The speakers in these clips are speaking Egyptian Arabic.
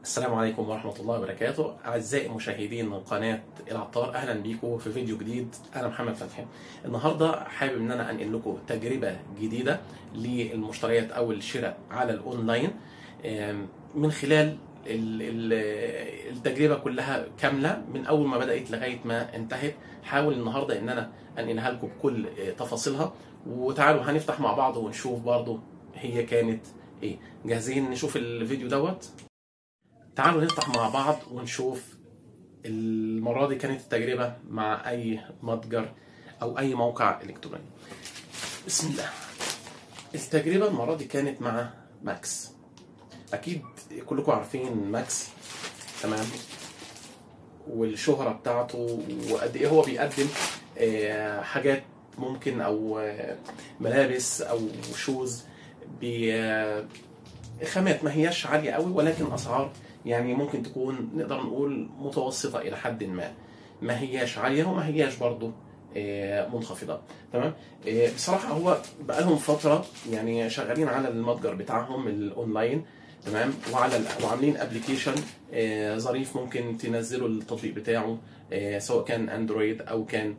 السلام عليكم ورحمة الله وبركاته أعزائي مشاهدين قناة العطار أهلا بيكم في فيديو جديد أنا محمد فتحي النهاردة حابب إن أنا أنقل لكم تجربة جديدة للمشتريات أو الشراء على الأونلاين آم، من خلال ال- ال- التجربة كلها كاملة من أول ما بدأت لغاية ما انتهت حاول النهاردة إن أنا أنقلها لكم بكل آه، تفاصيلها وتعالوا هنفتح مع بعض ونشوف برضو هي كانت إيه جاهزين نشوف الفيديو دوت تعالوا نفتح مع بعض ونشوف المرة دي كانت التجربة مع أي متجر أو أي موقع إلكتروني بسم الله التجربة المرة دي كانت مع ماكس أكيد كلكم عارفين ماكس تمام والشهرة بتاعته وقد إيه هو بيقدم آه، حاجات ممكن أو آه، ملابس أو شوز ب- خامات ما هياش عالية قوي ولكن أسعار يعني ممكن تكون نقدر نقول متوسطة إلى حد ما ما هياش عالية وما هياش برضو آه، منخفضة تمام آه، بصراحة هو بقالهم فترة يعني شغالين على المتجر بتاعهم الأونلاين تمام وعلى ال- وعاملين ابلكيشن ظريف ممكن تنزلوا التطبيق بتاعه آه، سواء كان اندرويد او كان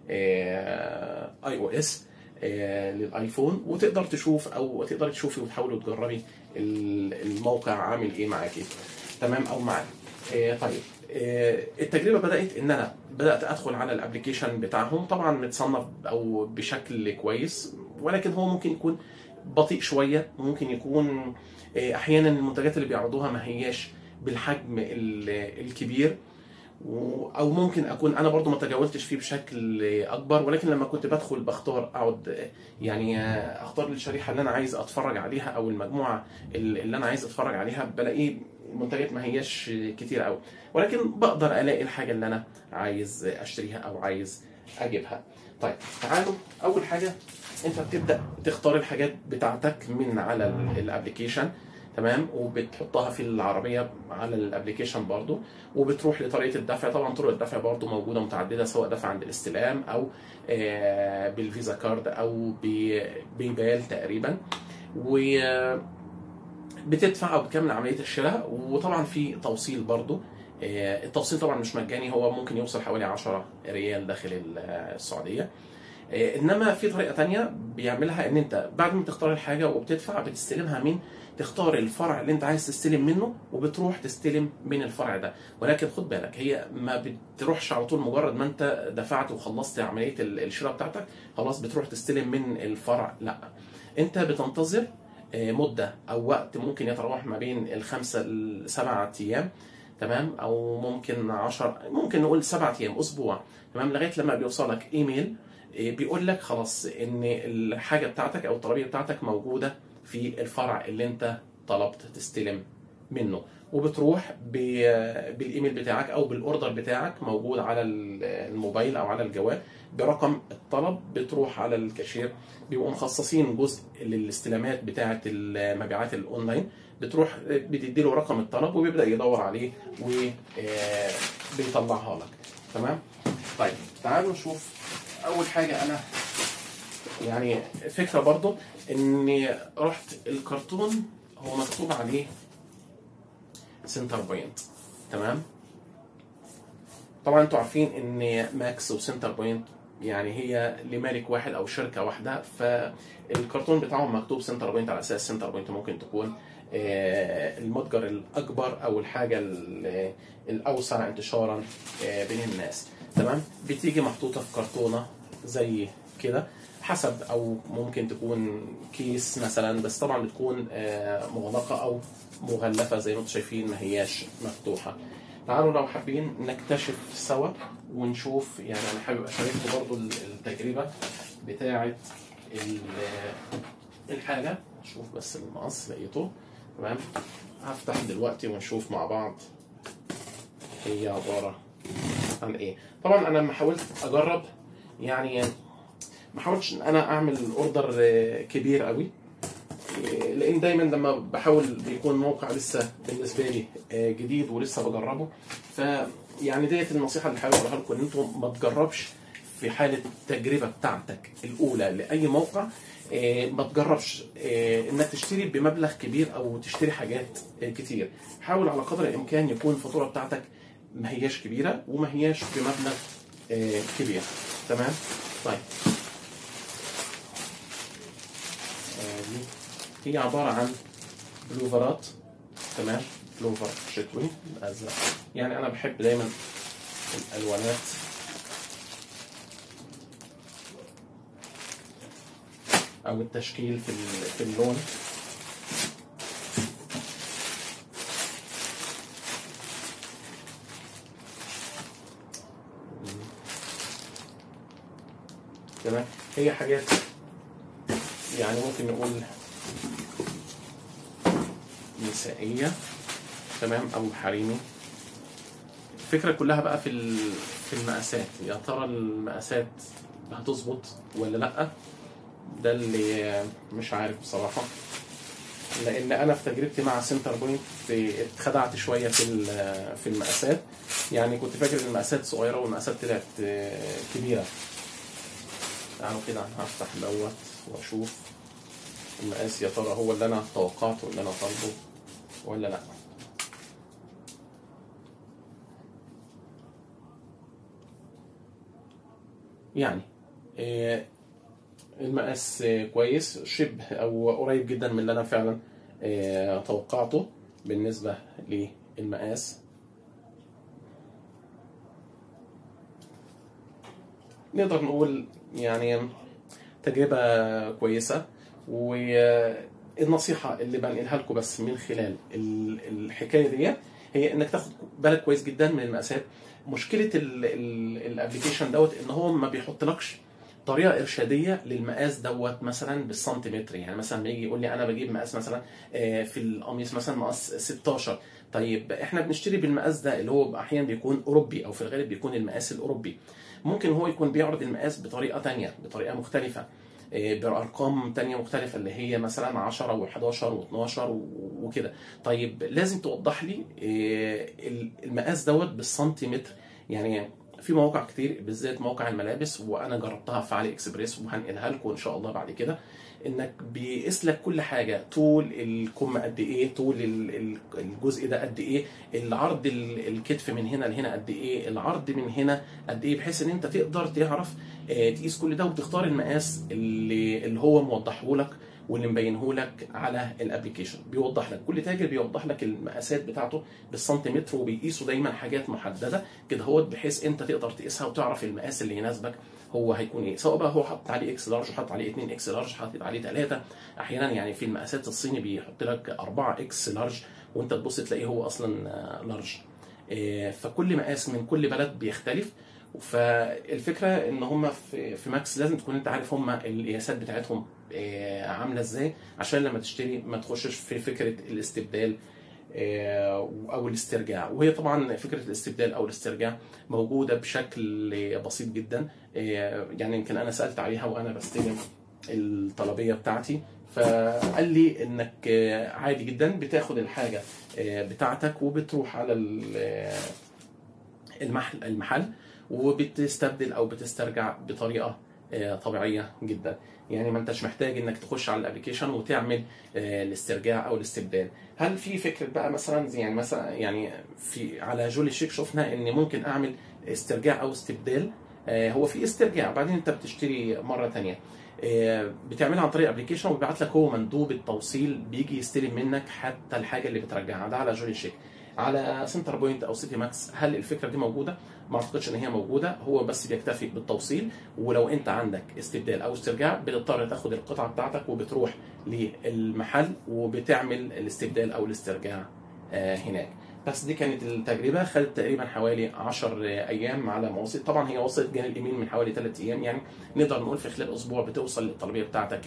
اي او اس للايفون وتقدر تشوف او تقدر تشوفي وتحاولي تجربي ال- الموقع عامل ايه معاكي تمام او معاك آه، طيب آه، التجربه بدات ان انا بدات ادخل على الابلكيشن بتاعهم طبعا متصنف او بشكل كويس ولكن هو ممكن يكون بطيء شويه ممكن يكون آه، احيانا المنتجات اللي بيعرضوها ما هياش بالحجم ال- الكبير و- او ممكن اكون انا برضو ما تجاوزتش فيه بشكل اكبر ولكن لما كنت بدخل بختار اقعد يعني اختار الشريحه اللي انا عايز اتفرج عليها او المجموعه اللي انا عايز اتفرج عليها بلاقي منتجات ما هياش كتير قوي ولكن بقدر الاقي الحاجه اللي انا عايز اشتريها او عايز اجيبها طيب تعالوا اول حاجه انت بتبدا تختار الحاجات بتاعتك من على الابلكيشن تمام وبتحطها في العربيه على الابلكيشن برضو وبتروح لطريقه الدفع طبعا طرق الدفع برضو موجوده متعدده سواء دفع عند الاستلام او آه، بالفيزا كارد او ببيبال تقريبا و بتدفع او بتكمل عمليه الشراء وطبعا في توصيل برضو آه، التوصيل طبعا مش مجاني هو ممكن يوصل حوالي 10 ريال داخل ال- السعوديه آه، انما في طريقه تانية بيعملها ان انت بعد ما تختار الحاجه وبتدفع بتستلمها من تختار الفرع اللي انت عايز تستلم منه وبتروح تستلم من الفرع ده ولكن خد بالك هي ما بتروحش على طول مجرد ما انت دفعت وخلصت عمليه ال- الشراء بتاعتك خلاص بتروح تستلم من الفرع لا انت بتنتظر آه، مده او وقت ممكن يتراوح ما بين الخمسه لسبعه ايام تمام او ممكن 10 ممكن نقول سبعة ايام اسبوع تمام لغايه لما بيوصلك ايميل إيه، بيقول لك خلاص ان الحاجه بتاعتك او الطلبيه بتاعتك موجوده في الفرع اللي انت طلبت تستلم منه وبتروح ب- بالايميل بتاعك او بالاوردر بتاعك موجود على ال- الموبايل او على الجوال برقم الطلب بتروح على الكاشير بيبقوا مخصصين جزء للاستلامات بتاعه المبيعات الاونلاين بتروح بتدي له رقم الطلب وبيبدا يدور عليه وبيطلعها لك تمام طيب تعالوا نشوف اول حاجه انا يعني فكره برضو اني رحت الكرتون هو مكتوب عليه سنتر بوينت تمام طبعا انتوا عارفين ان ماكس وسنتر بوينت يعني هي لمالك واحد او شركه واحده فالكرتون بتاعهم مكتوب سنتر بوينت على اساس سنتر بوينت ممكن تكون آه، المتجر الاكبر او الحاجه ال- الاوسع انتشارا آه، بين الناس تمام بتيجي محطوطه في كرتونه زي كده حسب او ممكن تكون كيس مثلا بس طبعا بتكون آه، مغلقه او مغلفه زي ما انتم شايفين ما هياش مفتوحه تعالوا لو حابين نكتشف سوا ونشوف يعني انا حابب اشارككم برضو التجربه بتاعه ال- الحاجه شوف بس المقص لقيته تمام هفتح دلوقتي ونشوف مع بعض هي عباره عن ايه طبعا انا لما حاولت اجرب يعني ما حاولتش ان انا اعمل اوردر آه، كبير قوي آه، لان دايما لما بحاول بيكون موقع لسه بالنسبه لي آه، جديد ولسه بجربه ف يعني ديت النصيحه اللي حابب اقولها لكم ان انتم ما تجربش في حاله التجربه بتاعتك الاولى لاي موقع آه، ما تجربش آه، انك تشتري بمبلغ كبير او تشتري حاجات آه، كتير حاول على قدر الامكان يكون الفاتوره بتاعتك ما هياش كبيره وما هياش بمبلغ آه، كبير تمام طيب آه، دي هي عباره عن بلوفرات تمام بلوفر شتوي ازرق يعني انا بحب دايما الالوانات او التشكيل في ال- في اللون تمام هي حاجات يعني ممكن نقول نسائية تمام أو حريمي الفكرة كلها بقى في ال- في المقاسات يا ترى المقاسات هتظبط ولا لأ ده اللي مش عارف بصراحة لأن أنا في تجربتي مع سنتر بوينت اتخدعت شوية في ال- في المقاسات يعني كنت فاكر إن المقاسات صغيرة والمقاسات طلعت آه، كبيرة تعالوا كده هفتح دوت واشوف المقاس يا ترى هو اللي انا توقعته اللي انا طالبه ولا لا يعني آه، المقاس آه، كويس شبه او قريب جدا من اللي انا فعلا آه، توقعته بالنسبه للمقاس نقدر نقول يعني تجربة كويسة والنصيحة اللي بنقلها لكم بس من خلال ال- الحكاية دي هي انك تاخد بالك كويس جدا من المقاسات مشكلة الابلكيشن دوت ان هو ما بيحطلكش طريقة إرشادية للمقاس دوت مثلا بالسنتيمتر يعني مثلا لما يجي يقول لي أنا بجيب مقاس مثلا آه، في القميص مثلا مقاس 16 طيب احنا بنشتري بالمقاس ده اللي هو أحيانا بيكون أوروبي أو في الغالب بيكون المقاس الأوروبي ممكن هو يكون بيعرض المقاس بطريقه تانية بطريقه مختلفه إيه، بارقام تانية مختلفه اللي هي مثلا 10 و11 و12 وكده طيب لازم توضح لي إيه، المقاس دوت بالسنتيمتر يعني في مواقع كتير بالذات موقع الملابس وانا جربتها في علي اكسبريس وهنقلها لكم ان شاء الله بعد كده انك بيقيس لك كل حاجه طول الكم قد ايه طول ال- ال- الجزء ده قد ايه العرض ال- الكتف من هنا لهنا قد ايه العرض من هنا قد ايه بحيث ان انت تقدر تعرف آه، تقيس كل ده وتختار المقاس اللي اللي هو موضحه لك واللي مبينه لك على الابلكيشن بيوضح لك كل تاجر بيوضح لك المقاسات بتاعته بالسنتيمتر وبيقيسوا دايما حاجات محدده كده هو بحيث انت تقدر تقيسها وتعرف المقاس اللي يناسبك هو هيكون ايه سواء بقى هو حاطط عليه اكس لارج حاطط عليه 2 اكس لارج حاطط عليه 3 احيانا يعني في المقاسات الصيني بيحط لك 4 اكس لارج وانت تبص تلاقيه هو اصلا آه، لارج آه، فكل مقاس من كل بلد بيختلف فالفكره ان هم في في ماكس لازم تكون انت عارف هم القياسات بتاعتهم آه، عامله ازاي عشان لما تشتري ما تخشش في فكره الاستبدال آه، او الاسترجاع وهي طبعا فكره الاستبدال او الاسترجاع موجوده بشكل بسيط جدا آه، يعني يمكن انا سالت عليها وانا بستلم الطلبيه بتاعتي فقال لي انك آه، عادي جدا بتاخد الحاجه آه، بتاعتك وبتروح على ال- آه، المحل المحل وبتستبدل او بتسترجع بطريقه آه، طبيعيه جدا يعني ما انتش محتاج انك تخش على الابلكيشن وتعمل آه، الاسترجاع او الاستبدال هل في فكره بقى مثلا زي يعني مثلا يعني في على جولي شيك شفنا ان ممكن اعمل استرجاع او استبدال آه، هو في استرجاع بعدين انت بتشتري مره تانية آه، بتعملها عن طريق ابلكيشن وبيبعت لك هو مندوب التوصيل بيجي يستلم منك حتى الحاجه اللي بترجعها ده على جولي شيك على سنتر بوينت او سيتي ماكس هل الفكره دي موجوده؟ ما اعتقدش ان هي موجوده هو بس بيكتفي بالتوصيل ولو انت عندك استبدال او استرجاع بتضطر تاخد القطعه بتاعتك وبتروح للمحل وبتعمل الاستبدال او الاسترجاع آه، هناك بس دي كانت التجربه خدت تقريبا حوالي 10 ايام على ما وصلت طبعا هي وصلت جاني الايميل من حوالي 3 ايام يعني نقدر نقول في خلال اسبوع بتوصل الطلبيه بتاعتك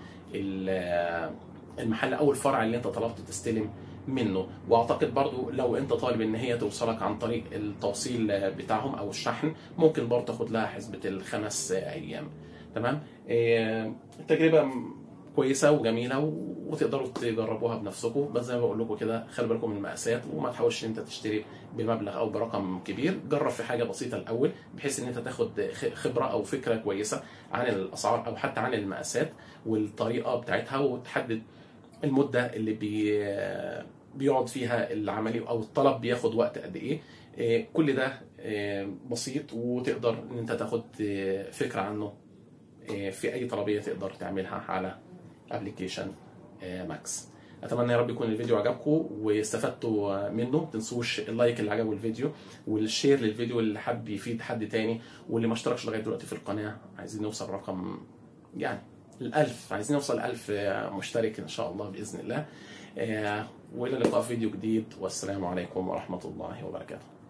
للمحل او الفرع اللي انت طلبت تستلم منه واعتقد برضو لو انت طالب ان هي توصلك عن طريق التوصيل بتاعهم او الشحن ممكن برضو تاخد لها حسبة الخمس ايام تمام إيه، التجربة كويسة وجميلة و- وتقدروا تجربوها بنفسكم بس زي ما بقول لكم كده خلي بالكم من المقاسات وما تحاولش انت تشتري بمبلغ او برقم كبير جرب في حاجة بسيطة الاول بحيث ان انت تاخد خ- خبرة او فكرة كويسة عن الاسعار او حتى عن المقاسات والطريقه بتاعتها وتحدد المده اللي بي بيقعد فيها العملي او الطلب بياخد وقت قد ايه آه، كل ده آه، بسيط وتقدر ان انت تاخد آه، فكره عنه آه، في اي طلبيه تقدر تعملها على ابلكيشن ماكس اتمنى يا رب يكون الفيديو عجبكم واستفدتوا منه ما تنسوش اللايك اللي عجبه الفيديو والشير للفيديو اللي حب يفيد حد تاني واللي ما اشتركش لغايه دلوقتي في القناه عايزين نوصل رقم يعني الألف عايزين نوصل ألف مشترك إن شاء الله بإذن الله آه، وإلى اللقاء في فيديو جديد والسلام عليكم ورحمة الله وبركاته